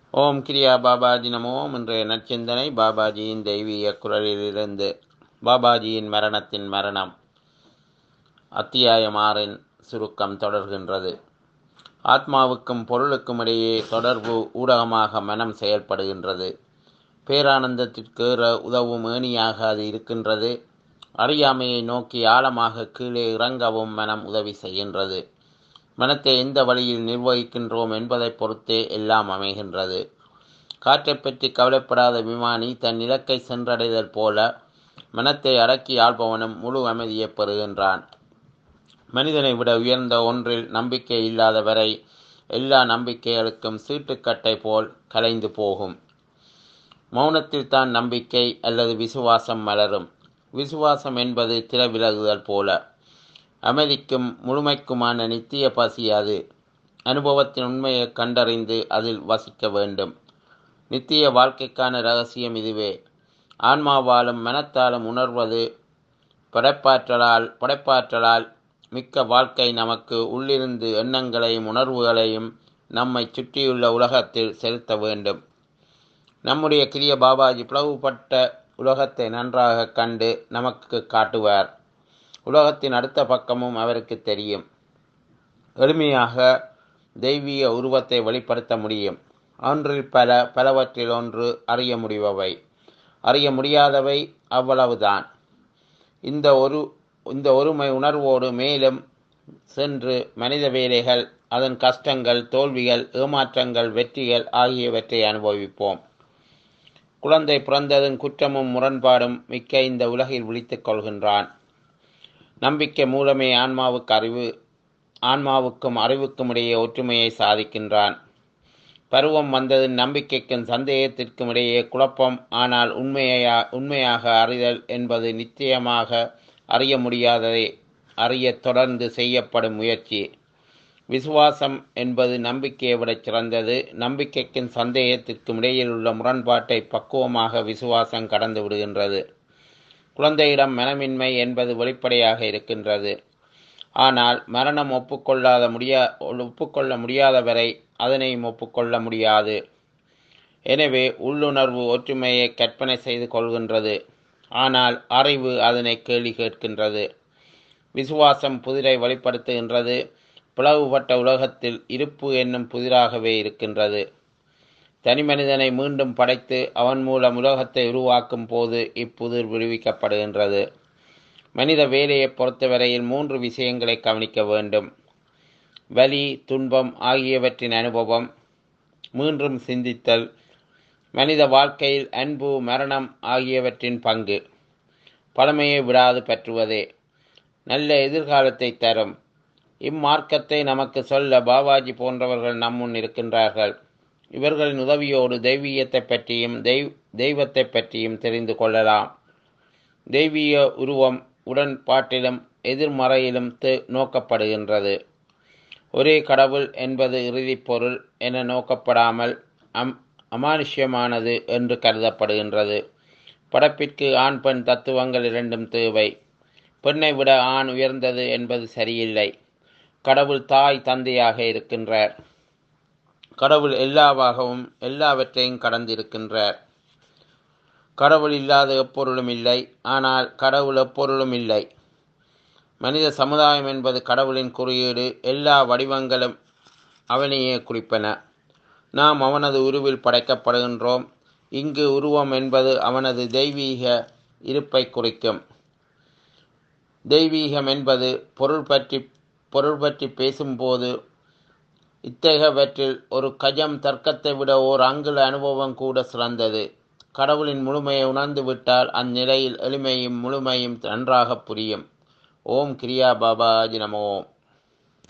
ஓம் கிரியா பாபாஜி நமோ இன்றைய நற்சிந்தனை பாபாஜியின் தெய்வீக குரலிலிருந்து பாபாஜியின் மரணத்தின் மரணம் அத்தியாயம் ஆறின் சுருக்கம் தொடர்கின்றது ஆத்மாவுக்கும் பொருளுக்கும் இடையே தொடர்பு ஊடகமாக மனம் செயல்படுகின்றது பேரானந்தத்திற்கு உதவும் ஏணியாக அது இருக்கின்றது அறியாமையை நோக்கி ஆழமாக கீழே இறங்கவும் மனம் உதவி செய்கின்றது மனத்தை எந்த வழியில் நிர்வகிக்கின்றோம் என்பதை பொறுத்தே எல்லாம் அமைகின்றது காற்றை பற்றி கவலைப்படாத விமானி தன் இலக்கை சென்றடைதல் போல மனத்தை அடக்கி ஆள்பவனும் முழு அமைதியை பெறுகின்றான் மனிதனை விட உயர்ந்த ஒன்றில் நம்பிக்கை இல்லாத வரை எல்லா நம்பிக்கைகளுக்கும் சீட்டுக்கட்டை போல் கலைந்து போகும் மௌனத்தில் தான் நம்பிக்கை அல்லது விசுவாசம் மலரும் விசுவாசம் என்பது திற விலகுதல் போல அமைதிக்கும் முழுமைக்குமான நித்திய பசி அது அனுபவத்தின் உண்மையை கண்டறிந்து அதில் வசிக்க வேண்டும் நித்திய வாழ்க்கைக்கான ரகசியம் இதுவே ஆன்மாவாலும் மனத்தாலும் உணர்வது படைப்பாற்றலால் படைப்பாற்றலால் மிக்க வாழ்க்கை நமக்கு உள்ளிருந்து எண்ணங்களையும் உணர்வுகளையும் நம்மை சுற்றியுள்ள உலகத்தில் செலுத்த வேண்டும் நம்முடைய கிரிய பாபாஜி பிளவுபட்ட உலகத்தை நன்றாக கண்டு நமக்கு காட்டுவார் உலகத்தின் அடுத்த பக்கமும் அவருக்கு தெரியும் எளிமையாக தெய்வீக உருவத்தை வெளிப்படுத்த முடியும் ஒன்றில் பல பலவற்றில் ஒன்று அறிய முடிபவை அறிய முடியாதவை அவ்வளவுதான் இந்த ஒரு இந்த ஒருமை உணர்வோடு மேலும் சென்று மனித வேலைகள் அதன் கஷ்டங்கள் தோல்விகள் ஏமாற்றங்கள் வெற்றிகள் ஆகியவற்றை அனுபவிப்போம் குழந்தை பிறந்ததும் குற்றமும் முரண்பாடும் மிக்க இந்த உலகில் விழித்துக் கொள்கின்றான் நம்பிக்கை மூலமே ஆன்மாவுக்கு அறிவு ஆன்மாவுக்கும் அறிவுக்கும் இடையே ஒற்றுமையை சாதிக்கின்றான் பருவம் வந்தது நம்பிக்கைக்கும் சந்தேகத்திற்கும் இடையே குழப்பம் ஆனால் உண்மையா உண்மையாக அறிதல் என்பது நிச்சயமாக அறிய முடியாததை அறிய தொடர்ந்து செய்யப்படும் முயற்சி விசுவாசம் என்பது நம்பிக்கையை விட சிறந்தது நம்பிக்கைக்கும் சந்தேகத்திற்கும் இடையில் உள்ள முரண்பாட்டை பக்குவமாக விசுவாசம் கடந்து விடுகின்றது குழந்தையிடம் மனமின்மை என்பது வெளிப்படையாக இருக்கின்றது ஆனால் மரணம் ஒப்புக்கொள்ளாத முடியா ஒப்புக்கொள்ள முடியாதவரை அதனையும் ஒப்புக்கொள்ள முடியாது எனவே உள்ளுணர்வு ஒற்றுமையை கற்பனை செய்து கொள்கின்றது ஆனால் அறிவு அதனை கேள்வி கேட்கின்றது விசுவாசம் புதிரை வெளிப்படுத்துகின்றது பிளவுபட்ட உலகத்தில் இருப்பு என்னும் புதிராகவே இருக்கின்றது தனி மனிதனை மீண்டும் படைத்து அவன் மூலம் உலகத்தை உருவாக்கும் போது இப்புதிர் விடுவிக்கப்படுகின்றது மனித வேலையை பொறுத்தவரையில் மூன்று விஷயங்களை கவனிக்க வேண்டும் வலி துன்பம் ஆகியவற்றின் அனுபவம் மீண்டும் சிந்தித்தல் மனித வாழ்க்கையில் அன்பு மரணம் ஆகியவற்றின் பங்கு பழமையை விடாது பற்றுவதே நல்ல எதிர்காலத்தை தரும் இம்மார்க்கத்தை நமக்கு சொல்ல பாபாஜி போன்றவர்கள் நம்முன் இருக்கின்றார்கள் இவர்களின் உதவியோடு தெய்வீகத்தை பற்றியும் தெய்வ தெய்வத்தை பற்றியும் தெரிந்து கொள்ளலாம் தெய்வீக உருவம் உடன்பாட்டிலும் எதிர்மறையிலும் நோக்கப்படுகின்றது ஒரே கடவுள் என்பது இறுதிப் பொருள் என நோக்கப்படாமல் அம் அமானுஷ்யமானது என்று கருதப்படுகின்றது படைப்பிற்கு ஆண் பெண் தத்துவங்கள் இரண்டும் தேவை பெண்ணை விட ஆண் உயர்ந்தது என்பது சரியில்லை கடவுள் தாய் தந்தையாக இருக்கின்றார் கடவுள் எல்லாவாகவும் எல்லாவற்றையும் கடந்திருக்கின்றார் கடவுள் இல்லாத எப்பொருளும் இல்லை ஆனால் கடவுள் எப்பொருளும் இல்லை மனித சமுதாயம் என்பது கடவுளின் குறியீடு எல்லா வடிவங்களும் அவனையே குறிப்பன நாம் அவனது உருவில் படைக்கப்படுகின்றோம் இங்கு உருவம் என்பது அவனது தெய்வீக இருப்பை குறிக்கும் தெய்வீகம் என்பது பொருள் பற்றி பொருள் பற்றி பேசும்போது இத்தகையவற்றில் ஒரு கஜம் தர்க்கத்தை விட ஓர் அங்குல அனுபவம் கூட சிறந்தது கடவுளின் முழுமையை உணர்ந்து விட்டால் அந்நிலையில் எளிமையும் முழுமையும் நன்றாக புரியும் ஓம் கிரியா பாபாஜி நமோம்